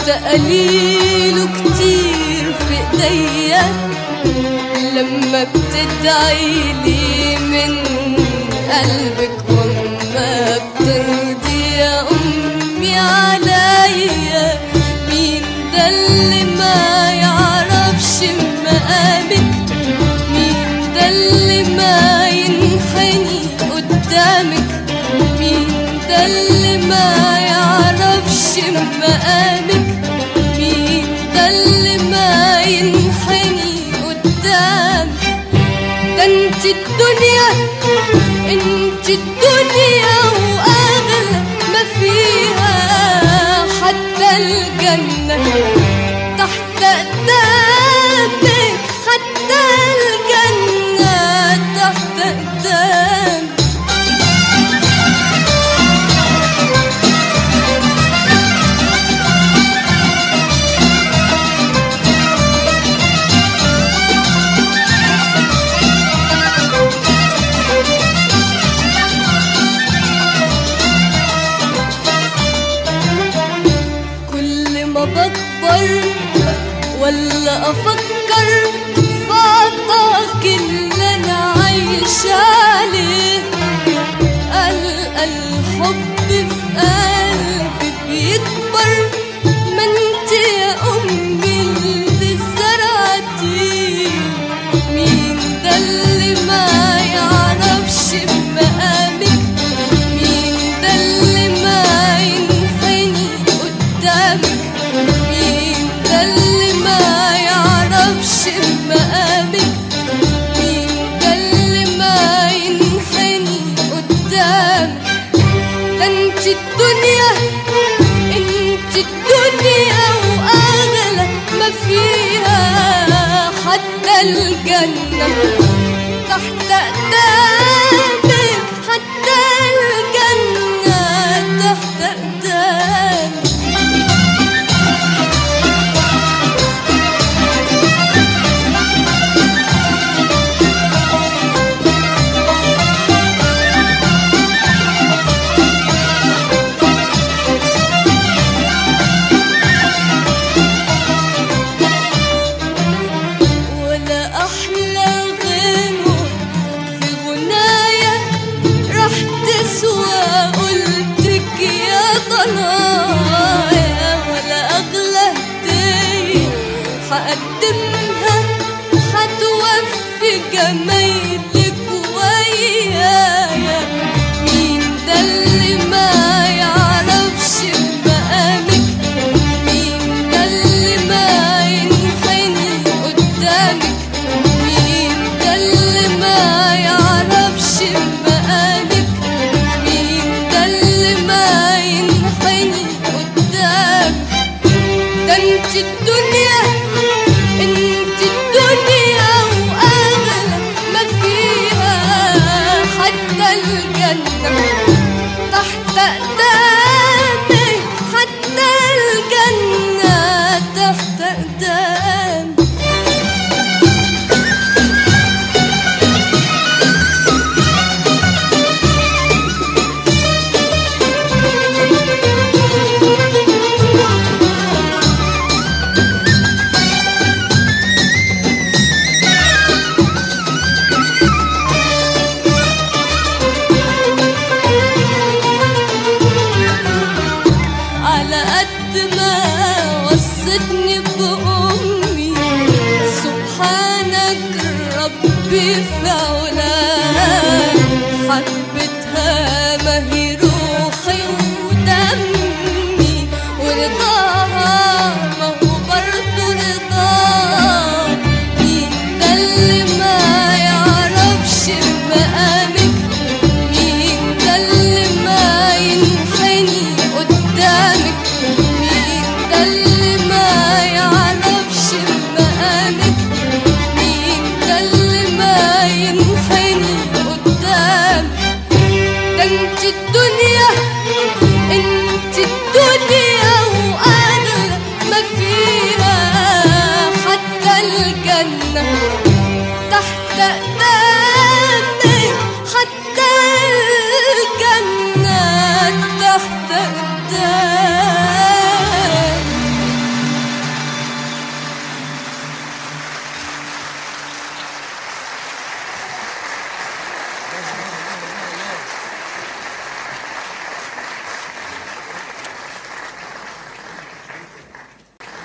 تقاليله كتير في ايديا لما بتدعي لي من قلبك وما بترضي يا امي عليا مين ده اللي ما يعرفش مقامك مين ده اللي ما ينحني قدامك مين ده اللي ما يعرفش مقامك مين ده اللي ما ينحني قدامك ده انت الدنيا انت الدنيا واغلى ما فيها حتى الجنة تحت قدامك حتى الجنة تحت قدامك كل ما بكبر ولا افكر في عطاك اللي انا عايشة عليه ألقى الحب في قلبي بيكبر ما انت يا امي اللي زرعتيه مين ده اللي ما يعرفش بمقامك مين ده اللي ما ينحني قدامك مين ده اللي ما يعرفش بمقامك مين ده اللي ما ينحني قدامك ده انت الدنيا انت الدنيا واغلى ما فيها حتى الجنة تحت قدامك حتى الجنة تحت قدامك ولا احلى غنوة في غنايا راح تسوى قلتك يا ضنايا ولا اغلى هدية هقدمها هتوفي جمايلك ويايا مين ده اللي ما يعرفش مقامك مين ده اللي ما ينحني قدامك مين ده اللي ما يعرفش مقامك مين ده اللي ما ينحني قدامك ده انت الدنيا